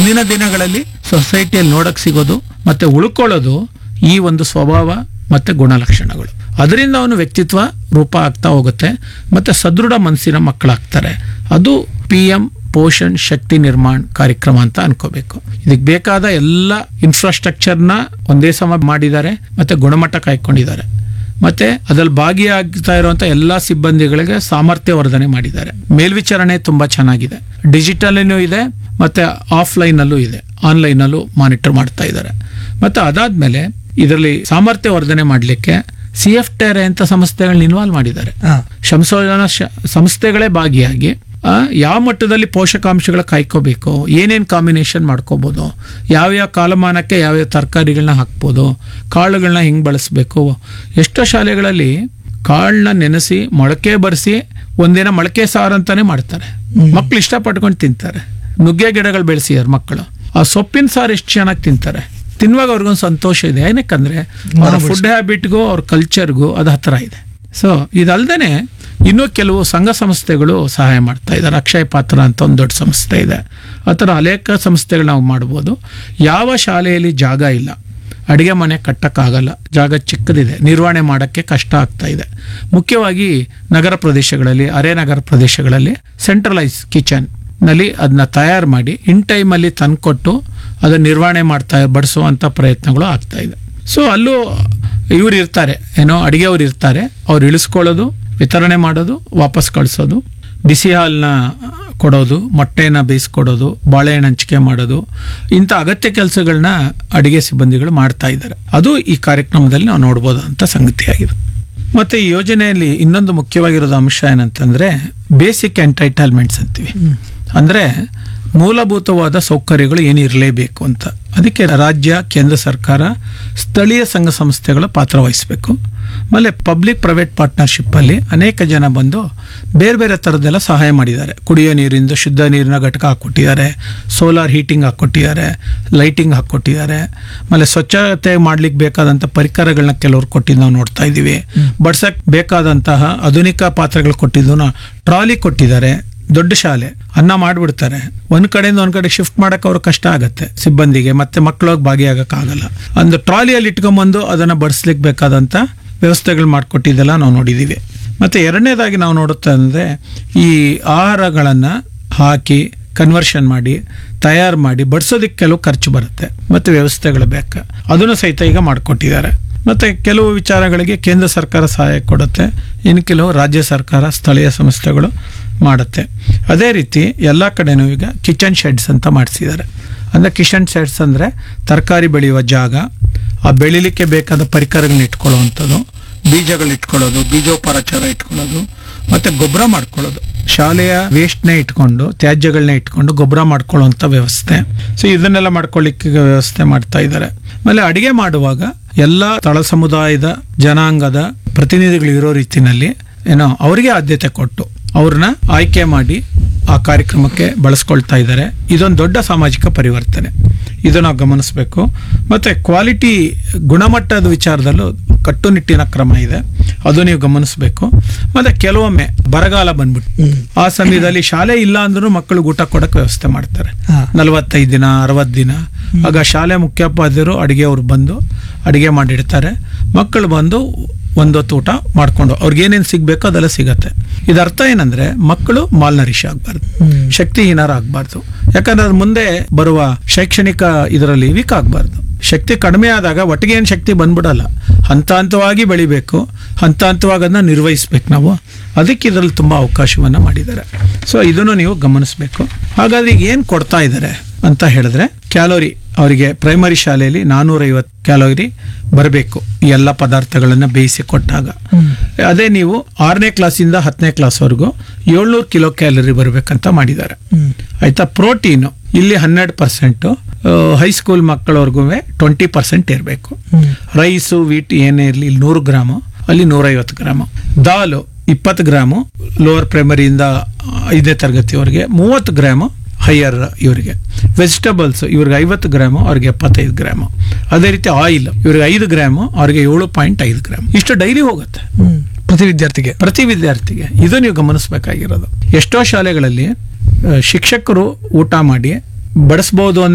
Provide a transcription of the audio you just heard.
ಮುಂದಿನ ದಿನಗಳಲ್ಲಿ ಸೊಸೈಟಿಯಲ್ಲಿ ನೋಡಕ್ ಸಿಗೋದು ಮತ್ತೆ ಉಳ್ಕೊಳ್ಳೋದು ಈ ಒಂದು ಸ್ವಭಾವ ಮತ್ತೆ ಗುಣಲಕ್ಷಣಗಳು ಅದರಿಂದ ಅವನು ವ್ಯಕ್ತಿತ್ವ ರೂಪ ಆಗ್ತಾ ಹೋಗುತ್ತೆ ಮತ್ತೆ ಸದೃಢ ಮನಸ್ಸಿನ ಮಕ್ಕಳಾಗ್ತಾರೆ ಅದು ಪಿ ಎಂ ಪೋಷಣ್ ಶಕ್ತಿ ನಿರ್ಮಾಣ ಕಾರ್ಯಕ್ರಮ ಅಂತ ಅನ್ಕೋಬೇಕು ಇದಕ್ಕೆ ಬೇಕಾದ ಎಲ್ಲ ಇನ್ಫ್ರಾಸ್ಟ್ರಕ್ಚರ್ನ ಒಂದೇ ಸಮ ಮಾಡಿದ್ದಾರೆ ಮತ್ತೆ ಗುಣಮಟ್ಟ ಕಾಯ್ಕೊಂಡಿದ್ದಾರೆ ಮತ್ತೆ ಅದ್ರಲ್ಲಿ ಭಾಗಿಯಾಗ್ತಾ ಇರುವಂತ ಎಲ್ಲಾ ಸಿಬ್ಬಂದಿಗಳಿಗೆ ಸಾಮರ್ಥ್ಯ ವರ್ಧನೆ ಮಾಡಿದ್ದಾರೆ ಮೇಲ್ವಿಚಾರಣೆ ತುಂಬಾ ಚೆನ್ನಾಗಿದೆ ಡಿಜಿಟಲ್ ಇದೆ ಮತ್ತೆ ಆಫ್ಲೈನ್ ಅಲ್ಲೂ ಇದೆ ಆನ್ಲೈನ್ ಅಲ್ಲೂ ಮಾನಿಟರ್ ಮಾಡ್ತಾ ಇದ್ದಾರೆ ಮತ್ತೆ ಅದಾದ್ಮೇಲೆ ಇದರಲ್ಲಿ ಸಾಮರ್ಥ್ಯ ವರ್ಧನೆ ಮಾಡಲಿಕ್ಕೆ ಸಿ ಎಫ್ ಟೆರೆ ಅಂತ ಸಂಸ್ಥೆಗಳನ್ನ ಇನ್ವಾಲ್ವ್ ಮಾಡಿದ್ದಾರೆ ಹಾ. ಸಂಶೋಧನಾ ಶ- ಸಂಸ್ಥೆಗಳೇ ಭಾಗಿಯಾಗಿ ಆ, ಯಾವ ಮಟ್ಟದಲ್ಲಿ ಪೋಷಕಾಂಶಗಳ ಕಾಯ್ಕೋಬೇಕು ಏನೇನು ಕಾಂಬಿನೇಷನ್ ಮಾಡ್ಕೋಬೋದು ಯಾವ್ಯಾವ ಕಾಲಮಾನಕ್ಕೆ ಯಾವ್ಯಾವ ತರಕಾರಿಗಳನ್ನ ಹಾಕ್ಬೋದು ಕಾಳುಗಳನ್ನ ಹೆಂಗ್ ಬಳಸಬೇಕು ಎಷ್ಟೋ ಶಾಲೆಗಳಲ್ಲಿ ಕಾಳನ್ನ ನೆನೆಸಿ ಮೊಳಕೆ ಬರೆಸಿ ಒಂದಿನ ಮೊಳಕೆ ಸಾರು ಅಂತಾನೆ ಮಾಡ್ತಾರೆ ಮಕ್ಳು ಇಷ್ಟಪಟ್ಕೊಂಡು ತಿಂತಾರೆ ನುಗ್ಗೆ ಗಿಡಗಳು ಬೆಳೆಸಿದಾರೆ ಮಕ್ಕಳು ಆ ಸೊಪ್ಪಿನ ಸಾರು ಎಷ್ಟು ಚೆನ್ನಾಗಿ ತಿಂತಾರೆ ತಿನ್ನುವಾಗ ಅವ್ರಿಗೊಂದು ಸಂತೋಷ ಇದೆ ಏನಕ್ಕಂದ್ರೆ ಅವರ ಫುಡ್ ಹ್ಯಾಬಿಟ್ಗೂ ಅವ್ರ ಕಲ್ಚರ್ಗೂ ಅದು ಹತ್ರ ಇದೆ ಸೊ ಇದಲ್ದೇನೆ ಇನ್ನೂ ಕೆಲವು ಸಂಘ ಸಂಸ್ಥೆಗಳು ಸಹಾಯ ಮಾಡ್ತಾ ಇದ್ದಾರೆ ಅಕ್ಷಯ ಪಾತ್ರ ಅಂತ ಒಂದು ದೊಡ್ಡ ಸಂಸ್ಥೆ ಇದೆ ಆ ಥರ ಅನೇಕ ಸಂಸ್ಥೆಗಳು ನಾವು ಮಾಡ್ಬೋದು ಯಾವ ಶಾಲೆಯಲ್ಲಿ ಜಾಗ ಇಲ್ಲ ಅಡಿಗೆ ಮನೆ ಕಟ್ಟಕ್ಕಾಗಲ್ಲ ಜಾಗ ಚಿಕ್ಕದಿದೆ ನಿರ್ವಹಣೆ ಮಾಡೋಕ್ಕೆ ಕಷ್ಟ ಆಗ್ತಾ ಇದೆ ಮುಖ್ಯವಾಗಿ ನಗರ ಪ್ರದೇಶಗಳಲ್ಲಿ ಅರೆ ನಗರ ಪ್ರದೇಶಗಳಲ್ಲಿ ಸೆಂಟ್ರಲೈಸ್ ಕಿಚನ್ ನಲ್ಲಿ ಅದನ್ನ ತಯಾರು ಮಾಡಿ ಇನ್ ಟೈಮಲ್ಲಿ ತಂದ್ಕೊಟ್ಟು ಅದನ್ನ ನಿರ್ವಹಣೆ ಮಾಡ್ತಾ ಬಡಿಸುವಂಥ ಪ್ರಯತ್ನಗಳು ಆಗ್ತಾ ಇದೆ ಸೊ ಅಲ್ಲೂ ಇವ್ರು ಇರ್ತಾರೆ ಏನೋ ಅಡಿಗೆಯವ್ರು ಇರ್ತಾರೆ ಅವ್ರು ಇಳಿಸ್ಕೊಳ್ಳೋದು ವಿತರಣೆ ಮಾಡೋದು ವಾಪಸ್ ಕಳಿಸೋದು ಬಿಸಿ ಹಾಲನ್ನ ಕೊಡೋದು ಮೊಟ್ಟೆನ ಬೇಯಿಸ್ಕೊಡೋದು ಬಾಳೆಹಣ್ಣು ಹಂಚಿಕೆ ಮಾಡೋದು ಇಂಥ ಅಗತ್ಯ ಕೆಲಸಗಳನ್ನ ಅಡಿಗೆ ಸಿಬ್ಬಂದಿಗಳು ಮಾಡ್ತಾ ಇದ್ದಾರೆ ಅದು ಈ ಕಾರ್ಯಕ್ರಮದಲ್ಲಿ ನಾವು ನೋಡ್ಬೋದಂತ ಸಂಗತಿಯಾಗಿದೆ ಮತ್ತೆ ಈ ಯೋಜನೆಯಲ್ಲಿ ಇನ್ನೊಂದು ಮುಖ್ಯವಾಗಿರೋದು ಅಂಶ ಏನಂತಂದ್ರೆ ಬೇಸಿಕ್ ಎಂಟೈಟಲ್ಮೆಂಟ್ಸ್ ಅಂತೀವಿ ಅಂದ್ರೆ ಮೂಲಭೂತವಾದ ಸೌಕರ್ಯಗಳು ಏನಿರಲೇಬೇಕು ಅಂತ ಅದಕ್ಕೆ ರಾಜ್ಯ ಕೇಂದ್ರ ಸರ್ಕಾರ ಸ್ಥಳೀಯ ಸಂಘ ಸಂಸ್ಥೆಗಳ ಪಾತ್ರ ವಹಿಸಬೇಕು ಆಮೇಲೆ ಪಬ್ಲಿಕ್ ಪ್ರೈವೇಟ್ ಪಾರ್ಟ್ನರ್ಶಿಪ್ ಅಲ್ಲಿ ಅನೇಕ ಜನ ಬಂದು ಬೇರೆ ಬೇರೆ ಥರದ್ದೆಲ್ಲ ಸಹಾಯ ಮಾಡಿದ್ದಾರೆ ಕುಡಿಯೋ ನೀರಿಂದ ಶುದ್ಧ ನೀರಿನ ಘಟಕ ಹಾಕ್ಕೊಟ್ಟಿದ್ದಾರೆ ಸೋಲಾರ್ ಹೀಟಿಂಗ್ ಹಾಕ್ಕೊಟ್ಟಿದ್ದಾರೆ ಲೈಟಿಂಗ್ ಹಾಕ್ಕೊಟ್ಟಿದ್ದಾರೆ ಆಮೇಲೆ ಸ್ವಚ್ಛತೆ ಮಾಡ್ಲಿಕ್ಕೆ ಬೇಕಾದಂಥ ಪರಿಕರಗಳನ್ನ ಕೆಲವರು ಕೊಟ್ಟಿದ್ದು ನಾವು ನೋಡ್ತಾ ಇದ್ದೀವಿ ಬಡ್ಸಕ್ ಬೇಕಾದಂತಹ ಆಧುನಿಕ ಪಾತ್ರೆಗಳು ಕೊಟ್ಟಿದ್ದು ನಾವು ಟ್ರಾಲಿ ಕೊಟ್ಟಿದ್ದಾರೆ ದೊಡ್ಡ ಶಾಲೆ ಅನ್ನ ಮಾಡ್ಬಿಡ್ತಾರೆ ಒಂದ್ ಕಡೆಯಿಂದ ಒಂದ್ ಕಡೆ ಶಿಫ್ಟ್ ಮಾಡಕ್ ಅವ್ರ ಕಷ್ಟ ಆಗತ್ತೆ ಸಿಬ್ಬಂದಿಗೆ ಮತ್ತೆ ಮಕ್ಕಳೋಗಿ ಭಾಗಿಯಾಗಕ್ ಆಗಲ್ಲ ಒಂದು ಟ್ರಾಲಿಯಲ್ಲಿ ಇಟ್ಕೊಂಬಂದು ಅದನ್ನ ಬಡಿಸ್ಲಿಕ್ಕೆ ಬೇಕಾದಂತ ವ್ಯವಸ್ಥೆಗಳು ಮಾಡಿಕೊಟ್ಟಿದ್ದೆಲ್ಲ ನಾವು ನೋಡಿದೀವಿ ಮತ್ತೆ ಎರಡನೇದಾಗಿ ನಾವು ನೋಡುತ್ತೆ ಅಂದ್ರೆ ಈ ಆಹಾರಗಳನ್ನ ಹಾಕಿ ಕನ್ವರ್ಷನ್ ಮಾಡಿ ತಯಾರು ಮಾಡಿ ಬಡಿಸೋದಕ್ಕೆ ಕೆಲವು ಖರ್ಚು ಬರುತ್ತೆ ಮತ್ತೆ ವ್ಯವಸ್ಥೆಗಳು ಬೇಕು ಅದನ್ನು ಸಹಿತ ಈಗ ಮಾಡಿಕೊಟ್ಟಿದ್ದಾರೆ ಮತ್ತೆ ಕೆಲವು ವಿಚಾರಗಳಿಗೆ ಕೇಂದ್ರ ಸರ್ಕಾರ ಸಹಾಯ ಕೊಡುತ್ತೆ ಇನ್ನು ಕೆಲವು ರಾಜ್ಯ ಸರ್ಕಾರ ಸ್ಥಳೀಯ ಸಂಸ್ಥೆಗಳು ಮಾಡುತ್ತೆ ಅದೇ ರೀತಿ ಎಲ್ಲ ಕಡೆನೂ ಈಗ ಕಿಚನ್ ಶೆಡ್ಸ್ ಅಂತ ಮಾಡಿಸಿದ್ದಾರೆ ಅಂದರೆ ಕಿಚನ್ ಶೆಡ್ಸ್ ಅಂದರೆ ತರಕಾರಿ ಬೆಳೆಯುವ ಜಾಗ ಆ ಬೆಳಿಲಿಕ್ಕೆ ಬೇಕಾದ ಪರಿಕರಗಳನ್ನ ಇಟ್ಕೊಳ್ಳುವಂಥದ್ದು ಬೀಜಗಳು ಇಟ್ಕೊಳ್ಳೋದು ಬೀಜೋಪಚಾರ ಇಟ್ಕೊಳ್ಳೋದು ಮತ್ತೆ ಗೊಬ್ಬರ ಮಾಡ್ಕೊಳ್ಳೋದು ಶಾಲೆಯ ವೇಸ್ಟ್ನೇ ಇಟ್ಕೊಂಡು ತ್ಯಾಜ್ಯಗಳನ್ನ ಇಟ್ಕೊಂಡು ಗೊಬ್ಬರ ಮಾಡ್ಕೊಳ್ಳುವಂಥ ವ್ಯವಸ್ಥೆ ಸೊ ಇದನ್ನೆಲ್ಲ ಮಾಡ್ಕೊಳ್ಳಿಕ್ಕೆ ವ್ಯವಸ್ಥೆ ಮಾಡ್ತಾ ಇದ್ದಾರೆ ಆಮೇಲೆ ಅಡಿಗೆ ಮಾಡುವಾಗ ಎಲ್ಲ ತಳ ಸಮುದಾಯದ ಜನಾಂಗದ ಪ್ರತಿನಿಧಿಗಳು ಇರೋ ರೀತಿನಲ್ಲಿ ಏನೋ ಅವರಿಗೆ ಆದ್ಯತೆ ಕೊಟ್ಟು ಅವ್ರನ್ನ ಆಯ್ಕೆ ಮಾಡಿ ಆ ಕಾರ್ಯಕ್ರಮಕ್ಕೆ ಬಳಸ್ಕೊಳ್ತಾ ಇದ್ದಾರೆ ಇದೊಂದು ದೊಡ್ಡ ಸಾಮಾಜಿಕ ಪರಿವರ್ತನೆ ಇದು ನಾವು ಗಮನಿಸಬೇಕು ಮತ್ತೆ ಕ್ವಾಲಿಟಿ ಗುಣಮಟ್ಟದ ವಿಚಾರದಲ್ಲೂ ಕಟ್ಟುನಿಟ್ಟಿನ ಕ್ರಮ ಇದೆ ಅದು ನೀವು ಗಮನಿಸಬೇಕು ಮತ್ತೆ ಕೆಲವೊಮ್ಮೆ ಬರಗಾಲ ಬಂದ್ಬಿಟ್ಟು ಆ ಸಮಯದಲ್ಲಿ ಶಾಲೆ ಇಲ್ಲ ಅಂದ್ರೂ ಮಕ್ಕಳಿಗೆ ಊಟ ಕೊಡಕ್ಕೆ ವ್ಯವಸ್ಥೆ ಮಾಡ್ತಾರೆ ಹಾ. ನಲವತ್ತೈದು ದಿನ ಅರವತ್ತು ದಿನ ಆಗ ಶಾಲೆ ಮುಖ್ಯೋಪಾಧ್ಯಾಯರು ಅಡಿಗೆಯವರು ಬಂದು ಅಡಿಗೆ ಮಾಡಿಡ್ತಾರೆ ಮಕ್ಕಳು ಬಂದು ಒಂದೊತ್ತು ಊಟ ಮಾಡ್ಕೊಂಡು ಅವ್ರಿಗೆ ಏನೇನು ಸಿಗ್ಬೇಕೋ ಅದೆಲ್ಲ ಸಿಗತ್ತೆ ಇದರ ಅರ್ಥ ಏನಂದ್ರೆ ಮಕ್ಕಳು ಮಾಲ್ನರಿಶ್ ಆಗಬಾರ್ದು ಶಕ್ತಿಹೀನರಾಗಬಾರ್ದು ಯಾಕಂದ್ರೆ ಅದ್ರ ಮುಂದೆ ಬರುವ ಶೈಕ್ಷಣಿಕ ಇದರಲ್ಲಿ ವೀಕ್ ಆಗಬಾರ್ದು ಶಕ್ತಿ ಕಡಿಮೆ ಆದಾಗ ಒಟ್ಟಿಗೆ ಏನು ಶಕ್ತಿ ಬಂದ್ಬಿಡಲ್ಲ ಹಂತ ಹಂತವಾಗಿ ಬೆಳಿಬೇಕು ಹಂತ ಹಂತವಾಗಿ ಅದನ್ನ ನಿರ್ವಹಿಸ್ಬೇಕು ನಾವು ಅದಕ್ಕೆ ಇದರಲ್ಲಿ ತುಂಬಾ ಅವಕಾಶವನ್ನ ಮಾಡಿದ್ದಾರೆ ಸೊ ಇದನ್ನು ನೀವು ಗಮನಿಸಬೇಕು ಹಾಗಾದ್ರೆ ಈಗ ಏನು ಕೊಡ್ತಾ ಇದ್ದಾರೆ ಅಂತ ಹೇಳಿದ್ರೆ ಕ್ಯಾಲೋರಿ ಅವರಿಗೆ ಪ್ರೈಮರಿ ಶಾಲೆಯಲ್ಲಿ ನಾನೂರೈವತ್ತು ಕ್ಯಾಲೋರಿ ಬರಬೇಕು ಈ ಎಲ್ಲ ಪದಾರ್ಥಗಳನ್ನ ಬೇಯಿಸಿ ಕೊಟ್ಟಾಗ ಅದೇ ನೀವು ಆರನೇ ಕ್ಲಾಸಿಂದ ಹತ್ತನೇ ಕ್ಲಾಸ್ವರೆಗೂ ಏಳ್ನೂರು ಕಿಲೋ ಕ್ಯಾಲರಿ ಬರಬೇಕಂತ ಮಾಡಿದ್ದಾರೆ ಆಯ್ತಾ ಪ್ರೋಟೀನು ಇಲ್ಲಿ ಹನ್ನೆರಡು ಪರ್ಸೆಂಟು ಹೈಸ್ಕೂಲ್ ಮಕ್ಕಳವರೆಗೂ ಟ್ವೆಂಟಿ ಪರ್ಸೆಂಟ್ ಇರಬೇಕು ರೈಸು ವೀಟ್ ಏನೇ ಇರಲಿ ಇಲ್ಲಿ ನೂರು ಗ್ರಾಮು ಅಲ್ಲಿ ನೂರೈವತ್ತು ಗ್ರಾಮು ದಾಲು ಇಪ್ಪತ್ತು ಗ್ರಾಮು ಲೋವರ್ ಪ್ರೈಮರಿಯಿಂದ ಐದನೇ ತರಗತಿವರೆಗೆ ಮೂವತ್ತು ಗ್ರಾಮು ಹೈಯರ್ ಇವರಿಗೆ ವೆಜಿಟಬಲ್ಸ್ ಇವ್ರಿಗೆ ಐವತ್ತು ಗ್ರಾಮು ಅವ್ರಿಗೆ ಎಪ್ಪತ್ತೈದು ಗ್ರಾಮು ಅದೇ ರೀತಿ ಆಯಿಲ್ ಇವ್ರಿಗೆ ಐದು ಗ್ರಾಮು ಅವ್ರಿಗೆ ಏಳು ಪಾಯಿಂಟ್ ಐದು ಗ್ರಾಮ್ ಇಷ್ಟು ಡೈಲಿ ಹೋಗುತ್ತೆ ಹ್ಮ್. ಪ್ರತಿ ವಿದ್ಯಾರ್ಥಿಗೆ ಪ್ರತಿ ವಿದ್ಯಾರ್ಥಿಗೆ ಇದು ನೀವು ಗಮನಿಸಬೇಕಾಗಿರೋದು ಎಷ್ಟೋ ಶಾಲೆಗಳಲ್ಲಿ ಆ, ಶಿಕ್ಷಕರು ಊಟ ಮಾಡಿ ಬಡಿಸ್ಬೋದು